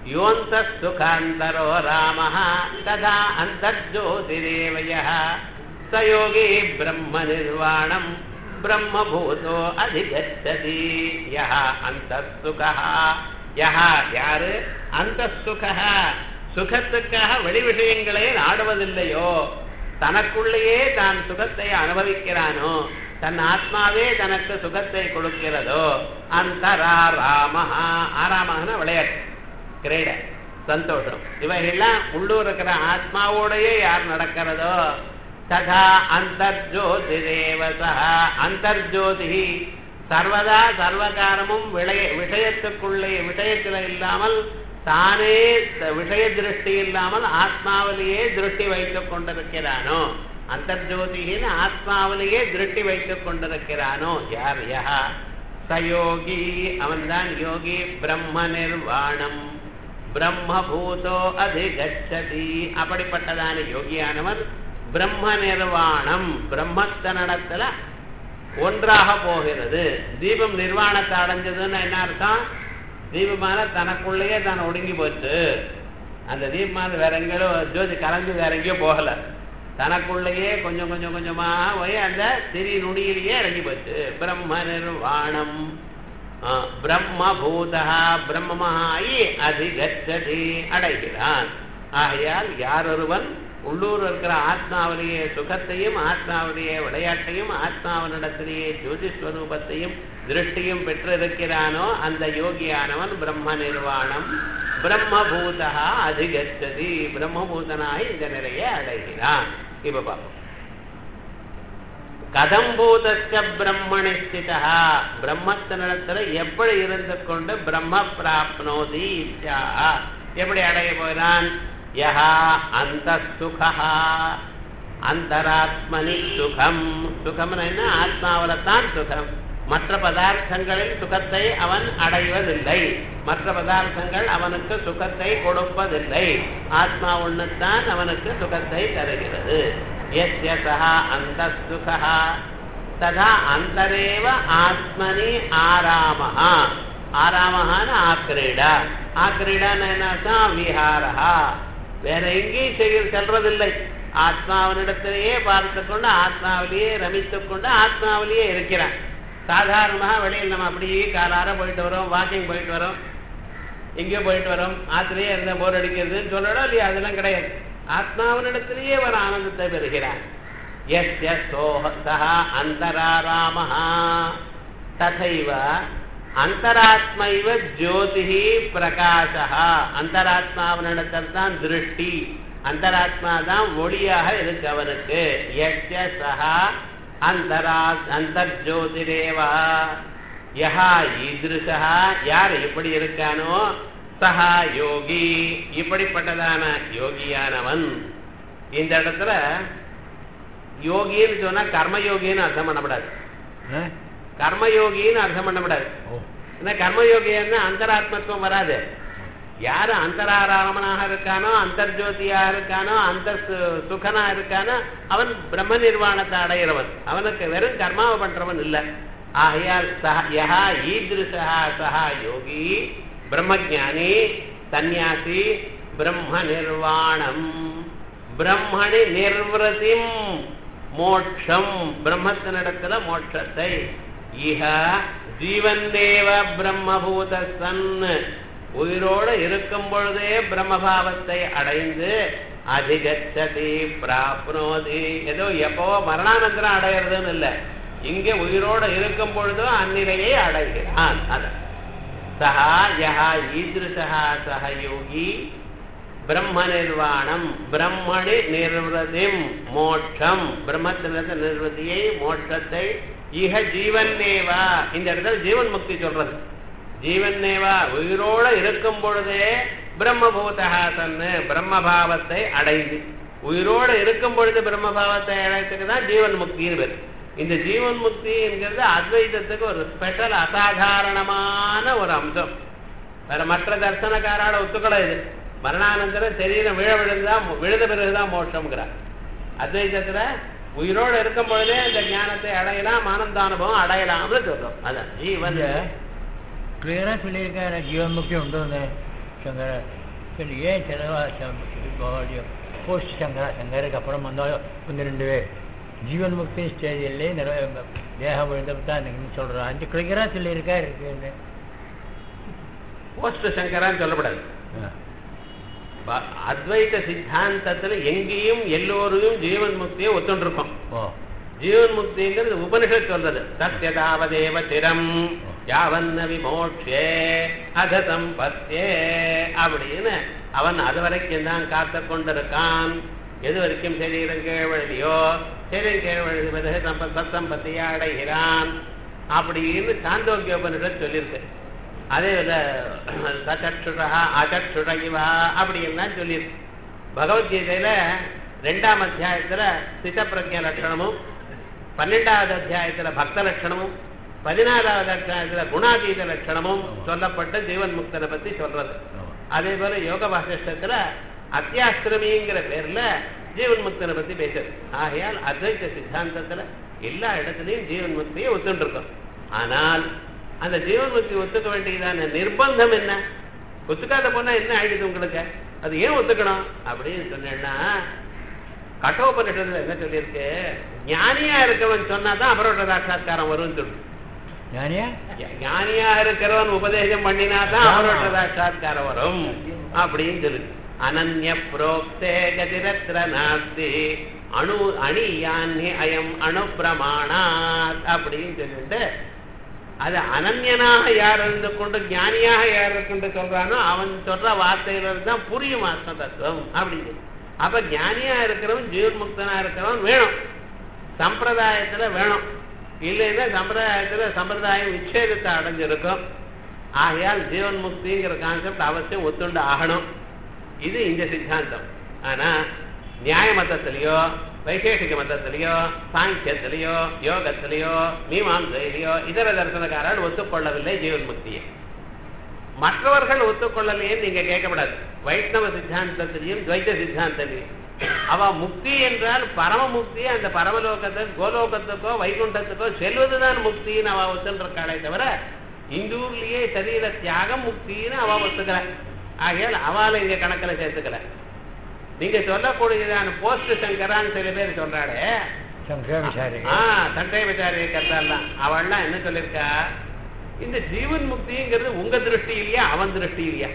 யோந்தः சுகாந்தரோ ராமः ததா அந்தர்ஜோதிரேவ யः स योगी ब्रह्मनिर्वाणम् ब्रह्मभूतो अधिगच्छति यः अन्तःसुखः யஹ யாரு அந்த சுகஹ சுகத்துக்காக வெளி விஷயங்களே நாடுவதில்லையோ தனக்குள்ளேயே தான் சுகத்தை அனுபவிக்கிறானோ தன் ஆத்மாவே தனக்கு சுகத்தை கொடுக்கிறதோ அந்தரா ராமஹா ஆராமகன விளையாட்டு கிரீட சந்தோஷம் இவைகள்லாம் உள்ளூர் இருக்கிற ஆத்மாவோடையே யார் நடக்கிறதோ ததா அந்தர்ஜோதிரேவ சஹ அந்தர்ஜோதி சர்வதா சர்வகாரமும் விளைய விஷயத்துக்குள்ளே விஷயத்தில் இல்லாமல் தானே த- விஷய திருஷ்டி இல்லாமல் ஆத்மாவிலேயே திருஷ்டி வைத்துக் கொண்டிருக்கிறானோ அந்தர்ஜோதியின் ஆத்மாவிலேயே திருஷ்டி வைத்துக் கொண்டிருக்கிறானோ யார் யா சயோகி அவன்தான் யோகி பிரம்ம நிர்வாணம் பிரம்மபூதோ அதிகச்சதி அப்படிப்பட்டதான யோகியானவன் பிரம்ம நிர்வாணம் பிரம்மத்தனிடத்துல ஒன்றாக போகிறது தீபம் நிர்வாணத்தை அடைஞ்சதுன்னு என்ன அர்த்தம் தீபமான தனக்குள்ளேயே தான் ஒடுங்கி போச்சு அந்த தீபமான வேற எங்கேயோ ஜோதி கலந்து வேற எங்கேயோ போகல தனக்குள்ளேயே கொஞ்சம் கொஞ்சம் கொஞ்சமா போய் அந்த திரி நுடியிலேயே இறங்கி போச்சு பிரம்ம நிர்வாணம் ஆ, பிரம்மபூதா பிரம்மமாயி அதிகச்சதி அடைகிறான் ஆகையால் யார் ஒருவன் உள்ளூர் இருக்கிற ஆத்மாவிலேயே சுகத்தையும் ஆத்மாவிலேயே விளையாட்டையும் ஆத்மாவனிடத்திலேயே ஜோதிஸ்வரூபத்தையும் திருஷ்டியும் பெற்றிருக்கிறானோ அந்த யோகியானவன் பிரம்ம நிர்வாணம் பிரம்மபூதா அதிகச்சதி பிரம்மபூதனாய் இந்த நிலையை அடைகிறான் இப்ப பார்ப்போம் கதம் பூதஸ்க பிரம்மணி ஸ்திதா பிரம்மத்தினிடத்துல எப்படி இருந்து கொண்டு பிரம்ம பிராப்னோதி இத்யா எப்படி அடைய போகிறான் யஹா அந்த சுகா அந்தராத்மனி சுகம் சுகம்னு என்ன ஆத்மாவில தான் சுகம் மற்ற பதார்த்தங்களில் சுகத்தை அவன் அடைவதில்லை மற்ற பதார்த்தங்கள் அவனுக்கு சுகத்தை கொடுப்பதில்லை ஆத்மா ஒண்ணுத்தான் அவனுக்கு சுகத்தை தருகிறது எஸ்ய சஹா அந்த சுகா ததா அந்தரேவ ஆத்மனி ஆராமஹா ஆராமஹான்னு ஆக்கிரீடா ஆக்கிரீடான்னு என்ன அர்த்தம் விஹாரஹா வேற எங்கேயும் செய்ய செல்றதில்லை ஆத்மாவனிடத்திலேயே பார்த்து கொண்டு ஆத்மாவிலேயே ரமித்துக் கொண்டு ஆத்மாவிலேயே இருக்கிறான் சாதாரணமாக வெளியில் நம்ம அப்படியே காலார போயிட்டு வரோம் வாக்கிங் போயிட்டு வரோம் எங்கேயோ போயிட்டு வரோம் ஆத்திலேயே இருந்த போர் அடிக்கிறதுன்னு சொல்லணும் இல்லையா அதெல்லாம் கிடையாது ஆத்மாவனிடத்திலேயே வர ஆனந்தத்தை பெறுகிறான் எஸ்ய சோஹ சஹா அந்தராராமஹா ததைவ அந்தராத்மைவ ஜோதிஹி பிரகாசா அந்தராத்மாவனிடத்தில் தான் திருஷ்டி அந்தராத்மா தான் ஒளியாக இருக்கு அவனுக்கு எஸ்ய சஹா அந்தரா அந்தர்ஜோதிரேவா யஹா ஈதிருஷா யார் இப்படி இருக்கானோ சஹா யோகி இப்படிப்பட்டதான யோகியானவன் இந்த இடத்துல யோகின்னு சொன்னா கர்மயோகின்னு அர்த்தம் பண்ணப்படாது ஆ? கர்மயோகின்னு அர்த்தம் பண்ணப்படாது ஓ ஏன்னா கர்மயோகின்னு அந்தராத்மத்துவம் வராது யாரு அந்தராராமனாக இருக்கானோ அந்தர்ஜோதியா இருக்கானோ அந்த சு- சுகனா இருக்கானோ அவன் பிரம்ம நிர்வாணத்தை அடைகிறவன் அவனுக்கு வெறும் கர்மாவை பண்றவன் இல்ல ஆகையால் சஹ யஹா ஈதிருஷா சஹா யோகி பிரம்மஜானி சந்நியாசி பிரம்ம நிர்வாணம் பிரம்மணி நிர்வதிம் மோட்சம் பிரம்மத்தினிடத்துல மோட்சத்தை இஹ ஜீவந்தேவ பிரம்மபூத சன் உயிரோடு இருக்கும் பொழுதே பிரம்மபாவத்தை அடைந்து அதிகச்சதி பிராப்னோதி ஏதோ எப்போ மரணானந்தரம் அடையிறதுன்னு இல்லை இங்கே உயிரோடு இருக்கும் பொழுதும் அந்நிலையை அடைகிறான் அதான் சஹா யஹா ஈதிருஷா சஹ யோகி பிரம்ம நிர்வாணம் பிரம்மணி நிர்வதிம் மோட்சம் பிரம்மத்திலிருந்து நிர்வதியை மோட்சத்தை இக ஜீவன்னேவா இந்த இடத்துல ஜீவன் முக்தி சொல்றது ஜீவன்னேவா உயிரோட இருக்கும் பொழுதே பிரம்மபூதகா தன்னு பிரம்மபாவத்தை அடைந்து உயிரோட இருக்கும் பொழுது பிரம்மபாவத்தை அடைறதுக்கு தான் ஜீவன் முக்தின்னு பேர் இந்த ஜீவன் முக்தி என்கிறது அத்வைதத்துக்கு ஒரு ஸ்பெஷல் அசாதாரணமான ஒரு அம்சம் வேற மற்ற தர்சனக்காரோட ஒத்துக்களை இது மரணானந்தரம் சரீரம் விழ விழுந்தா விழுத பிறகுதான் மோட்சம்ங்கிறார் அத்வைதத்துல உயிரோடு இருக்கும் பொழுதே இந்த ஞானத்தை அடையலாம் ஆனந்தானுபவம் அடையலாம்னு சொல்றோம் அதான் ஜீவன் கிளியரா சொல்லியிருக்காரு ஜீவன் முக்தி உண்டு சங்கர சரி ஏன் சிலவா போஸ்ட் சங்கரா சங்கருக்கு அப்புறம் வந்தாலும் ஒன்று ரெண்டு பேர் ஜீவன் முக்தி ஸ்டேஜிலே நிறைய தேகம் விழுந்தப்ப தான் எனக்கு சொல்கிறோம் அஞ்சு கிளிக்கரா சொல்லியிருக்கா இருக்குன்னு போஸ்ட் சங்கரான்னு சொல்லப்படாது ப- அத்வைத சித்தாந்தத்துல எங்கேயும் எல்லோரையும் ஜீவன் முக்தியை ஒத்துண்டிருக்கோம் ஓ ஜீவன் முக்திங்கிறது உபனிஷத் சொல்றது சத்யதாவதேவ திரம் யாவன்ன விமோட்சே அத சம்பத்தே அப்படின்னு அவன் அது வரைக்கும் தான் காத்து கொண்டிருக்கான் எது வரைக்கும் சரீரம் கேழ்வழியோ சரீரம் கேழ்வழி பிறகு சம்ப சத்தம்பத்தியை அடைகிறான் அப்படின்னு சாந்தோக்கிய உபனிஷத் சொல்லியிருக்கு அதே போல சச்சக்ஷுஷா அச்சக்ஷுஷ இவா அப்படின்லாம் சொல்லியிருக்கு பகவத்கீதையில ரெண்டாம் அத்தியாயத்துல சித்தப்பிரஜ லட்சணமும் பன்னெண்டாவது அத்தியாயத்துல பக்த லட்சணமும் பதினாறாவது அத்தியாயத்துல குணாதீத லட்சணமும் சொல்லப்பட்ட ஜீவன் முக்தனை பத்தி சொல்றது அதே போல யோக வாசிஷ்டத்துல அத்தியாசிரமிங்கிற பேர்ல ஜீவன் முக்தனை பத்தி பேசுறது ஆகையால் அத்வைத சித்தாந்தத்துல எல்லா இடத்துலயும் ஜீவன் முக்தியை ஒத்துட்டு இருக்கோம் ஆனால் அந்த ஜீவன் முக்தி ஒத்துக்க வேண்டியதான நிர்பந்தம் என்ன ஒத்துக்காத போனா என்ன ஆயிடுது உங்களுக்கு அது ஏன் ஒத்துக்கணும் அப்படின்னு சொன்னேன்னா கட்டோபனிஷத்துல என்ன சொல்லியிருக்கு ஞானியா இருக்கவன் சொன்னாதான் அபரோட சாட்சாத்காரம் வரும்னு சொல்லு ஞானியா ஞானியா இருக்கிறவன் உபதேசம் பண்ணினாதான் அவரோட சாட்சாத்காரம் வரும் அப்படின்னு சொல்லு அனன்ய புரோக்தே கதிரத்ர நாஸ்தி அணு அணியான்னி அயம் அணு பிரமாணாத் அப்படின்னு சொல்லிட்டு அது அனன்யனாக யார் இருந்து கொண்டு ஞானியாக யார் இருந்து கொண்டு சொல்றானோ அவன் சொல்ற வார்த்தையில இருந்து தான் புரியும் ஆத்ம தத்துவம் அப்படின்னு அப்ப ஞானியா இருக்கிறவன் ஜீவன் முக்தனா இருக்கிறவன் வேணும் சம்பிரதாயத்துல வேணும் இல்லைன்னா சம்பிரதாயத்துல சம்பிரதாயம் விச்சேதத்தை அடைஞ்சிருக்கும் ஆகையால் ஜீவன் முக்திங்கிற கான்செப்ட் அவசியம் ஒத்துண்டு ஆகணும் இது இந்த சித்தாந்தம் ஆனா நியாய மதத்திலேயோ வைசேஷிக மதத்திலேயோ சாங்கியத்திலேயோ யோகத்திலேயோ மீமாம்சையிலேயோ இதர தரிசனக்காரர்கள் ஒத்துக்கொள்ளவில்லை ஜீவன் முக்தியை மற்றவர்கள் ஒத்துக்கொள்ளலையே நீங்க கேட்கப்படாது வைஷ்ணவ சித்தாந்தத்திலையும் துவைத்த சித்தாந்தத்திலையும் அவ முக்தி என்றால் பரம முக்தி அந்த பரமலோகத்துக்கு கோலோகத்துக்கோ வைகுண்டத்துக்கோ செல்வதுதான் முக்தின்னு அவ ஒத்துன்றிருக்காளே தவிர இந்தூர்லயே சரீர தியாகம் முக்தின்னு அவ ஒத்துக்கல ஆகையால் அவளை இங்க கணக்குல சேர்த்துக்கல நீங்க சொல்லக்கூடியதான போஸ்ட் சங்கரான்னு சில பேர் சொல்றாளே சங்கர விசாரி ஆ சண்டை விசாரி கர்த்தாலாம் அவள்லாம் என்ன சொல்லியிருக்கா இந்த ஜீவன் முக்திங்கிறது உங்க திருஷ்டி இல்லையா அவன் திருஷ்டி இல்லையா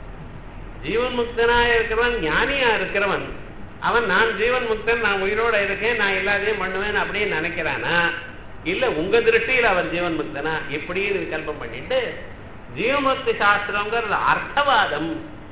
ஜீவன் முக்தனா இருக்கிறவன் ஞானியா இருக்கிறவன் அவன் நான் ஜீவன் முக்தன் நான் உயிரோட இருக்கேன் நான் எல்லாத்தையும் பண்ணுவேன் அப்படின்னு நினைக்கிறானா இல்ல உங்க திருஷ்டியில் அவன் ஜீவன் முக்தனா இப்படின்னு விகல்பம் பண்ணிட்டு ஜீவமுக்தி சாஸ்திரங்கிறது அர்த்தவாதம்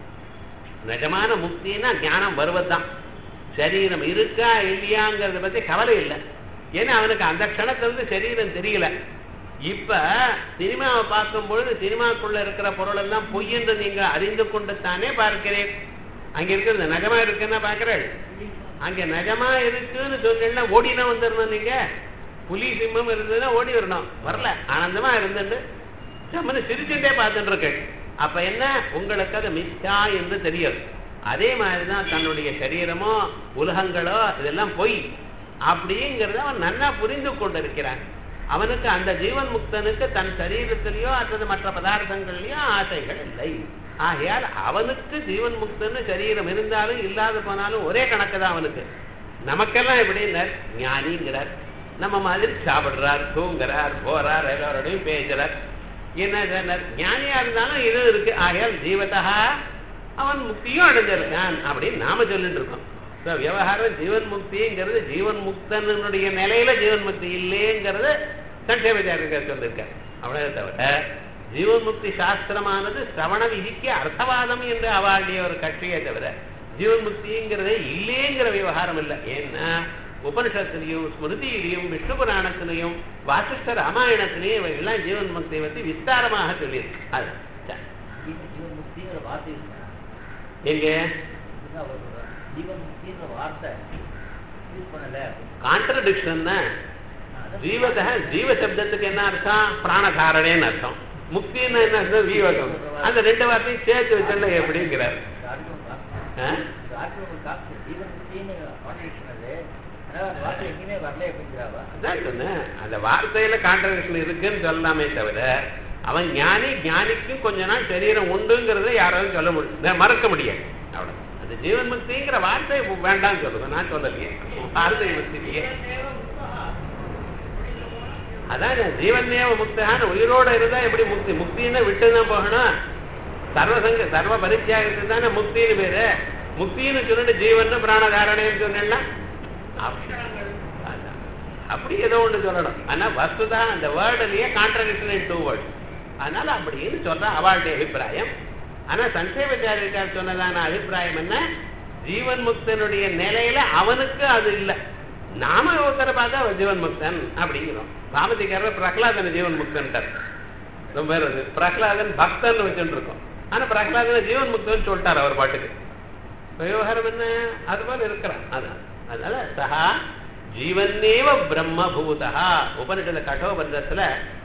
நிஜமான முக்தின்னா ஞானம் வருவதுதான் சரீரம் இருக்கா இல்லையாங்கிறத பத்தி கவலை இல்லை ஏன்னா அவனுக்கு அந்த க்ஷணத்திலிருந்து சரீரம் தெரியல இப்ப சினிமாவை பார்க்கும் பொழுது சினிமாக்குள்ள இருக்கிற பொருள் எல்லாம் பொய் என்று நீங்க அறிந்து கொண்டு தானே பார்க்கிறேன் அங்க இருக்கிறது நிஜமா இருக்குன்னா பாக்குறேன் அங்க நிஜமா இருக்குன்னு சொன்னா ஓடினா வந்துடணும் நீங்க புலி சிம்மம் இருந்ததுன்னா ஓடி வரணும் வரல ஆனந்தமா இருந்துட்டு நம்மள சிரிச்சுட்டே பார்த்துட்டு இருக்கேன் அப்ப என்ன உங்களுக்கு அது மிச்சா என்று தெரியும் அதே மாதிரிதான் தன்னுடைய சரீரமோ உலகங்களோ இதெல்லாம் பொய் அப்படிங்கிறத அவன் நன்னா புரிந்து கொண்டிருக்கிறான் அவனுக்கு அந்த ஜீவன் முக்தனுக்கு தன் சரீரத்திலேயோ அல்லது மற்ற பதார்த்தங்கள்லயோ ஆசைகள் இல்லை ஆகையால் அவனுக்கு ஜீவன் முக்தன்னு சரீரம் இருந்தாலும் இல்லாத போனாலும் ஒரே கணக்கு தான் அவனுக்கு நமக்கெல்லாம் எப்படின்னார் ஞானிங்கிறார் நம்ம மாதிரி சாப்பிடுறார் தூங்குறார் போறார் எல்லாரோடையும் பேசுறார் என்ன சொன்னார் ஞானியா இருந்தாலும் இது இருக்கு ஆகையால் ஜீவதா அவன் முக்தியும் அடைஞ்சிருக்கான் அப்படின்னு நாம சொல்லிட்டு இருக்கோம் So, விவகாரம் ஜீவன் முக்திங்கிறது ஜீவன் முக்தனுடைய நிலையில ஜீவன் முக்தி இல்லைங்கிறது சட்சேபச்சாரியர் சொல்லியிருக்கார் அவ்வளவு தவிர ஜீவன் முக்தி சாஸ்திரமானது சிரவண விதிக்கு அர்த்தவாதம் என்று அவாடிய ஒரு கட்சியை தவிர ஜீவன் முக்திங்கிறதே இல்லைங்கிற விவகாரம் இல்லை ஏன்னா உபனிஷத்திலையும் ஸ்மிருதியிலையும் விஷ்ணு புராணத்திலையும் வாசிஷ்ட ராமாயணத்திலையும் இவைகள்லாம் ஜீவன் முக்தியை பற்றி விஸ்தாரமாக சொல்லியிருக்கு அது சரி. ஜீவன் முக்திங்கிற வார்த்தை இருக்கு எங்க இதுதான் அவர் சொல்றார். ஜீவன் முக்திங்கிற வார்த்தை யூஸ் பண்ணல கான்ட்ரடிக்ஷன் ஜீவத ஜீவ சப்தத்துக்கு என்ன அர்த்தம் பிராணதாரணேன்னு அர்த்தம் முக்தின்னு என்ன அர்த்தம் ஜீவகம் அந்த ரெண்டு வார்த்தையும் சேர்த்து வச்சுள்ள எப்படிங்கிறார் ஆ? ஜீவன் முக்தின்னு கான்ட்ரடிக்ஷன் அது ஆனா அந்த வார்த்தை எங்கேயுமே வரல அப்படிங்கிறாவா அதான் சொன்னேன் அந்த வார்த்தையில கான்ட்ரடிக்ஷன் இருக்குன்னு சொல்லலாமே தவிர அவன் ஞானி ஞானிக்கும் கொஞ்ச நாள் சரீரம் உண்டுங்கிறத யாராலும் சொல்ல முடியும் மறக்க முடியாது அவ்வளவு அது ஜீவன் முக்திங்கிற வார்த்தை வேண்டாம்னு சொல்லுங்க நான் சொல்லலையே வார்த்தை முக்திலையே அதான் ஜீவன்யேவ முக்தகான உயிரோட இருந்தா எப்படி முக்தி முக்தின்னு விட்டுதான் போகணும் சர்வசங்க சர்வ பரித்தியாகத்துக்கு தானே முக்தின்னு பேரு முக்தின்னு சொல்லிட்டு ஜீவன் பிராணதாரணைன்னு சொன்னா அப்படி ஏதோ ஒண்ணு சொல்லணும் ஆனா வஸ்துதா அந்த வேர்டுலயே கான்ட்ரடிக்ஷன் இன் டூ வேர்ட் அதனால அப்படின்னு சொல்ற அவளுடைய அபிப்பிராயம் ஆனா சஞ்சேபச்சாரியார் சொன்னதான அபிப்பிராயம் என்ன ஜீவன் முக்தனுடைய நிலையில அவனுக்கு அது இல்லை நாம ஒருத்தரை பார்த்தா அவன் ஜீவன் முக்தன் அப்படிங்கிறோம் பாமதிக்காரர் பிரகலாதன ஜீவன் முக்தன்ட்டார் ரொம்ப பேர் வந்து பிரகலாதன் பக்தன் வச்சுட்டு இருக்கோம் ஆனா பிரகலாதன ஜீவன் முக்தன் சொல்லிட்டார் அவர் பாட்டுக்கு விவகாரம் என்ன அது போல இருக்கிறான் அதான் அதனால சஹா ஜீவன்னேவ பிரம்மபூதா உபனிஷத கட்டோபந்தத்துல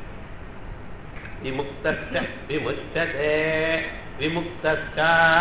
விமுக்த விமுச்சதே விமுக்த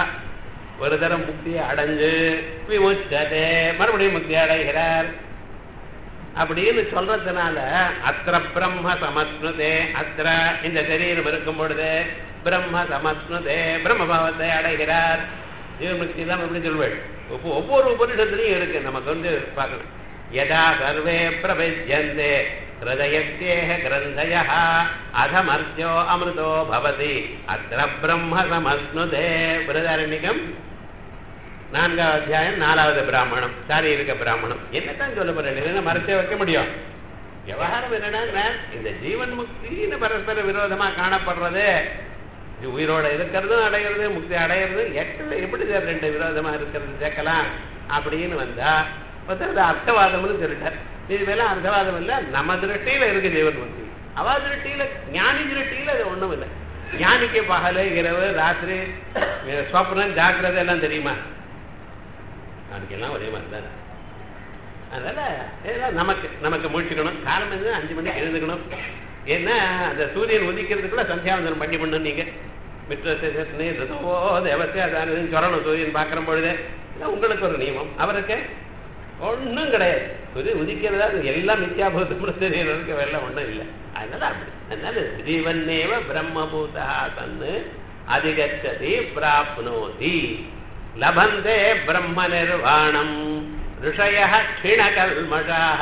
ஒரு தரம் முக்தியை அடைஞ்சு விமுச்சதே மறுபடியும் முக்தி அடைகிறார் அப்படின்னு சொல்றதுனால அத்திர பிரம்ம சமஸ்னுதே அத்திர இந்த சரீரம் இருக்கும் பொழுது பிரம்ம சமஸ்னுதே பிரம்மபாவத்தை அடைகிறார் ஜீவன்முக்தி தான் எப்படி சொல்வேன் ஒவ்வொரு உபனிஷத்துலையும் இருக்கு நமக்கு வந்து பார்க்கணும் யதா சர்வே பிரபஜ்யந்தே ஹிருதயத்தேக கிரந்தய அதமர்த்தியோ அமிர்தோ பவதி அத்திர பிரம்ம சமஸ்னுதே பிரதாரண்யகம் நான்காவது அத்தியாயம் நாலாவது பிராமணம் சாரீரிக பிராமணம் என்னத்தான் சொல்ல போறேன் மறைச்சே வைக்க முடியும் விவகாரம் என்னன்னா இந்த ஜீவன் முக்தின்னு பரஸ்பர விரோதமா காணப்படுறது உயிரோட இருக்கிறதும் அடையிறது முக்தி அடையிறது எட்டு எப்படி சார் ரெண்டு விரோதமா இருக்கிறது சேர்க்கலாம் அப்படின்னு வந்தா ஒருத்தர் அர்த்தவாதம்னு சொல்லிட்டார் இது மேல அர்த்தவாதம் இல்ல நம்ம திருஷ்டியில இருக்கு ஜீவன் முக்தி அவ திருஷ்டியில ஞானி திருஷ்டியில அது ஒண்ணும் இல்லை ஞானிக்கு பகல் இரவு ராத்திரி சொப்னம் ஜாக்கிரதை எல்லாம் தெரியுமா அதுக்கெல்லாம் ஒரே மாதிரி தான் அதனால இதெல்லாம் நமக்கு நமக்கு முடிச்சுக்கணும் காலம் வந்து அஞ்சு மணிக்கு எழுந்துக்கணும் ஏன்னா அந்த சூரியன் உதிக்கிறதுக்குள்ள சந்தியாவந்தனம் பண்ணி பண்ணணும் நீங்க மித்ரசேஷனே ரிதுவோ தேவத்தை அதான் சொல்லணும் சூரியன் பார்க்குற பொழுது உங்களுக்கு ஒரு நியமம் அவருக்கு ஒன்றும் கிடையாது சூரியன் உதிக்கிறதா அது எல்லாம் மித்யாபூதம் சூரியனுக்கு வெள்ளம் ஒன்றும் இல்லை அதனால அப்படி அதனால ஜீவன்னேவ பிரம்மபூதா தன்னு அதிகச்சதி பிராப்னோதி லபந்தே பிரம்ம நிர்வாணம் ऋषय क्षीणकल्मषाः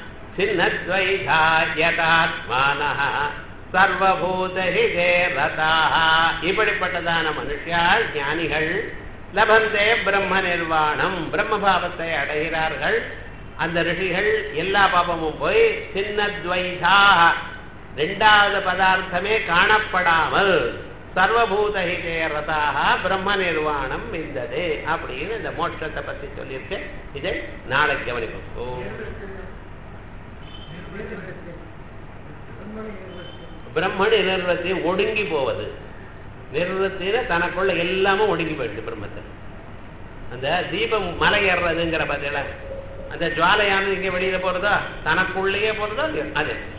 छिन्नद्वैधा यथात्मानः சர்வபூதஹிதே ரதாக இப்படிப்பட்டதான மனுஷியால் ஞானிகள் லபந்தே பிரம்ம நிர்வாணம் பிரம்மபாவத்தை அடைகிறார்கள் அந்த ரிஷிகள் எல்லா பாபமும் போய் சின்னத்வைதா ரெண்டாவது பதார்த்தமே காணப்படாமல் சர்வபூதஹிதே ரதாக பிரம்ம நிர்வாணம் இருந்தது அப்படின்னு இந்த மோட்சத்தை பத்தி சொல்லியிருக்கேன் இதை நாளைக்கு கவனிப்போம் ஓ பிரம்மன் நிர்வத்தி ஒடுங்கி போவது நிர்வத்தின தனக்குள்ள எல்லாமும் ஒடுங்கி போயிடுது பிரம்மத்தில் அந்த தீபம் மலை ஏறுறதுங்கிற பார்த்தீங்களா அந்த ஜுவாலையானது இங்கே வெளியில போறதா தனக்குள்ளேயே போறதா அது